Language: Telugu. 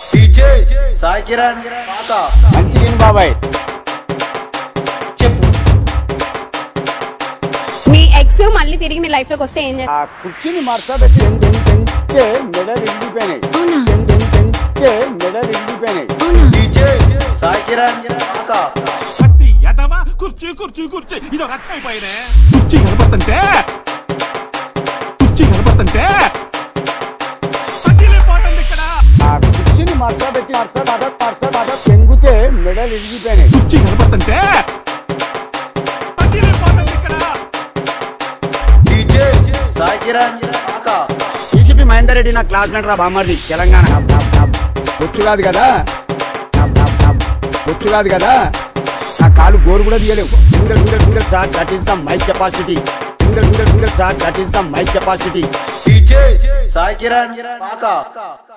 డీజే సాయి కిరణ్ పాక మంచిగా బాబాయ్ చెప్పు మీ ఎక్స్ మళ్ళీ తిరిగి మీ లైఫ్ లోకి వస్తే ఏం చేస్తారు ఆ కుర్చీని మార్చబెట్టి పెంచితే మెడలు ఇరిగిపోయినాయి అవునా? పెంచితే మెడలు ఇరిగిపోయినాయి డీజే సాయి కిరణ్ పాక కత్తి ఎదవా కుర్చీ కుర్చీ కుర్చీ ఇది రచ్చ అయిపోయినే కుర్చీ కనపడుతుంటే కుర్చీ కనపడుతుంటే పగిలిపోతుంది ఇక్కడ ఆ కుర్చీని మార్చబెట్టి మార్చబాద మార్చబాద పెంగితే మెడలు ఇరిగిపోయినాయి కుర్చీ కనపడుతుంటే పగిలిపోతుంది ఇక్కడ డీజే సాయి కిరణ్ పాక టీజీపీ మహేందర్ రెడ్డి నా క్లాస్మేట్ రా బామ్మర్ది తెలంగాణ హబ్ హబ్ హబ్. బొచ్చు కాదు కదా హబ్ హబ్ హబ్. బొచ్చు కాదు కదా నా కాలు గోరు కూడా తీయలేవు single single single charge that is the my capacity single single single charge that is the my capacity DJ Sai Kiran పాక